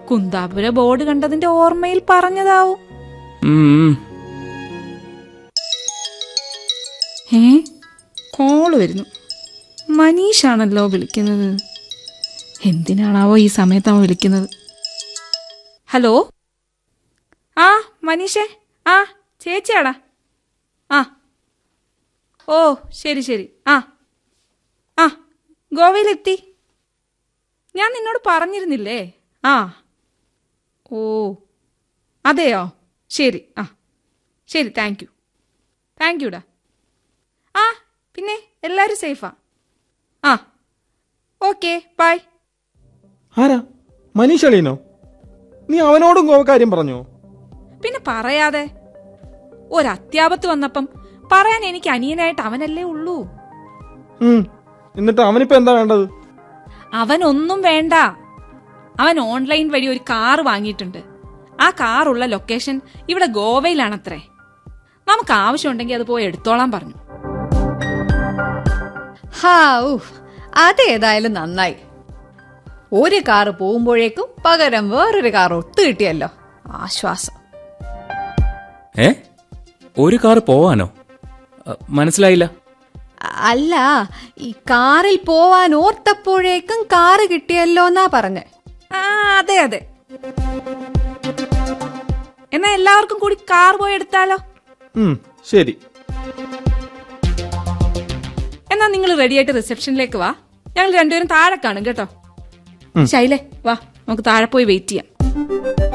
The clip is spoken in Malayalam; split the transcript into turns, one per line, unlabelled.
കുന്താപുര ബോർഡ് കണ്ടതിന്റെ ഓർമ്മയിൽ പറഞ്ഞതാവും
ഉം.
ഏ കോള് വരുന്നു മനീഷാണല്ലോ വിളിക്കുന്നത് എന്തിനാണാവോ ഈ സമയത്ത് അവൻ വിളിക്കുന്നത് ഹലോ ആ മനീഷേ ആ ചേച്ചിയാടാ ആ ഓ ശരി ശരി ആ ആ ഗോവയിലെത്തി ഞാൻ നിന്നോട് പറഞ്ഞിരുന്നില്ലേ ആ ഓ അതെയോ ശരി ആ ശരി താങ്ക് യു താങ്ക് യുടാ ആ പിന്നെ എല്ലാവരും സേഫാ ആ ഓക്കെ ബൈ
ആരാ മനീഷ് അളീനോ നീ അവനോടും ഗോവ കാര്യം പറഞ്ഞോ
പിന്നെ പറയാതെ ഒരത്യാപത്ത് വന്നപ്പം പറയാൻ എനിക്ക് അനിയനായിട്ട് അവനല്ലേ ഉള്ളൂ
ഉം. എന്നിട്ട് അവനിപ്പോ എന്താ വേണ്ടത്
അവനൊന്നും വേണ്ട അവൻ ഓൺലൈൻ വഴി ഒരു കാർ വാങ്ങിയിട്ടുണ്ട് ആ കാറുള്ള ലൊക്കേഷൻ ഇവിടെ ഗോവയിലാണത്രേ നമുക്ക് ആവശ്യമുണ്ടെങ്കിൽ അത് പോയി എടുത്തോളാൻ പറഞ്ഞു
ഹാ ഉഫ് അതേതായാലും നന്നായി ഒരു കാറ് പോകുമ്പോഴേക്കും പകരം വേറൊരു കാർ ഒത്തു കിട്ടിയല്ലോ ആശ്വാസം
ഏ ഒരു കാർ പോവാനോ അ, മനസ്സിലായില്ല
അല്ല ഈ കാറിൽ പോവാൻ ഓർത്തപ്പോഴേക്കും കാറ് കിട്ടിയല്ലോ എന്നാ പറഞ്ഞേ
ആ അതെ അതെ എന്നാ എല്ലാവർക്കും കൂടി കാർ പോയി എടുത്താലോ
ഉം, ശരി
എന്നാ നിങ്ങൾ റെഡിയായിട്ട് റിസപ്ഷനിലേക്ക് വാ ഞങ്ങൾ രണ്ടുപേരും താഴെ കാണും കേട്ടോ ശൈലേ വാ നമുക്ക് താഴെ പോയി വെയിറ്റ് ചെയ്യാം